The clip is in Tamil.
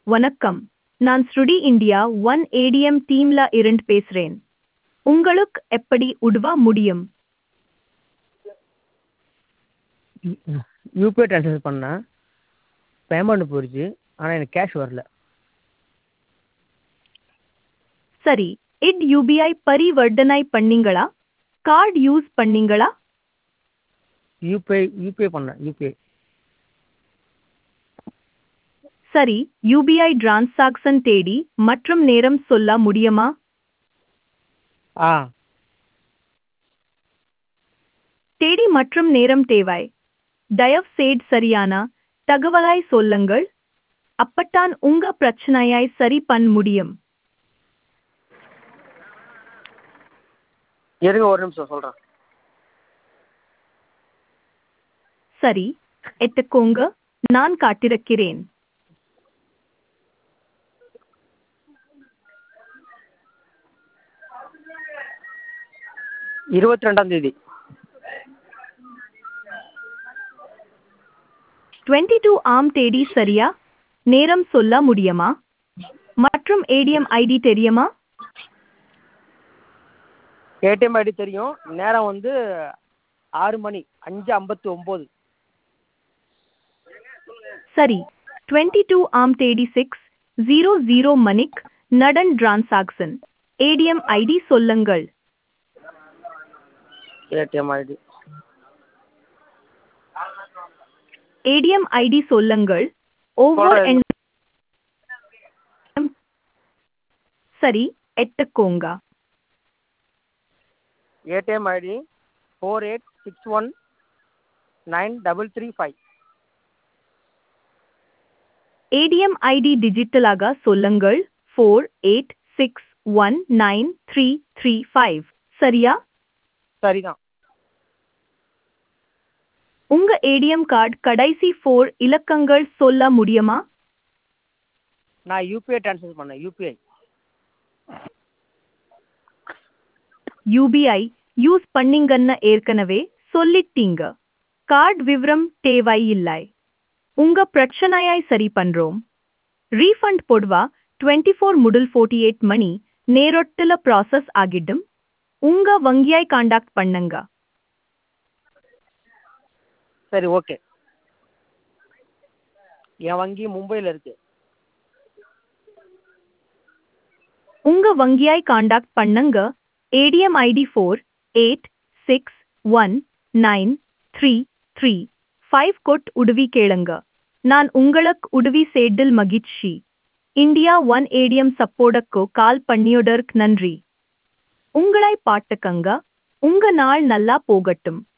வணக்கம் நான் ஸ்ருடி இந்தியா ஒன் ஏடிஎம் டீம்ல இருந்து பேசுறேன் உங்களுக்கு எப்படி உதவ முடியும் யூபிஐ ட்ரான்ஸ்ஃபர் பண்ணேன் பேமெண்ட் போயிடுச்சு ஆனால் எனக்கு கேஷ் வரல சரி இட் யூபிஐ பரிவர்த்தனை பண்ணீங்களா கார்டு யூஸ் பண்ணீங்களா யூபிஐ யூபிஐ பண்ணேன் யூபிஐ சரி யூபிஐ டிரான்சாக்சன் தேடி மற்றும் நேரம் சொல்ல முடியுமா ஆ தேடி மற்றும் நேரம் தேவை தயவு செய்து சரியான தகவலை சொல்லுங்கள் அப்பத்தான் உங்க பிரச்சனையை சரி பண்ண முடியும் இருங்க ஒரு நிமிஷம் சொல்கிறேன் சரி எட்டுக்கோங்க நான் காட்டிருக்கிறேன் இருபத்தி ரெண்டாம் தேதி டுவெண்ட்டி டூ ஆம் தேதி சரியா நேரம் சொல்ல முடியுமா மற்றும் ஏடிஎம் ஐடி தெரியுமா ஏடிஎம் ஐடி தெரியும் நேரம் வந்து ஆறு மணி அஞ்சு ஐம்பத்தி ஒம்பது சரி டுவெண்ட்டி டூ ஆம் தேதி சிக்ஸ் ஜீரோ ஜீரோ மணிக் நடன் டிரான்சாக்சன் ஏடிஎம் ஐடி சொல்லுங்கள் ஏடிஎம் ஐடி ஏடிஎம் ஐடி சொல்லுங்கள் ஒவ்வொரு சொல்றேன். எண் சரி எட்டுக்கோங்க ATM ID four eight six one nine double three five ATM ID டிஜிட்டலாக சொல்லுங்கள் four eight six one nine three three five சரியா சரிதான் உங்க ஏடிஎம் கார்டு கடைசி ஃபோர் இலக்கங்கள் சொல்ல முடியுமா நான் யூபிஐ ட்ரான்ஸ்ஃபர் பண்ணேன் யூபிஐ யூபிஐ யூஸ் பண்ணீங்கன்னு ஏற்கனவே சொல்லிட்டீங்க கார்டு விவரம் தேவையில்லை உங்க பிரச்சனையை சரி பண்றோம் ரீஃபண்ட் போடுவா டுவெண்ட்டி ஃபோர் முதல் ஃபோர்ட்டி எயிட் மணி நேரத்தில் ப்ராசஸ் ஆகிடும் உங்க வங்கியை காண்டாக்ட் பண்ணுங்க சரி ஓகே என் வங்கி மும்பையில் இருக்கு உங்க வங்கியை காண்டாக்ட் பண்ணுங்க ATM ID four eight six one nine three three five கொட் உதவி கேளுங்க நான் உங்களுக்கு உதவி செய்தில் மகிழ்ச்சி இந்தியா ஒன் ஏடிஎம் சப்போர்ட்டுக்கு கால் பண்ணியோடற்கு நன்றி உங்களை பாட்டுக்கங்க உங்க நாள் நல்லா போகட்டும்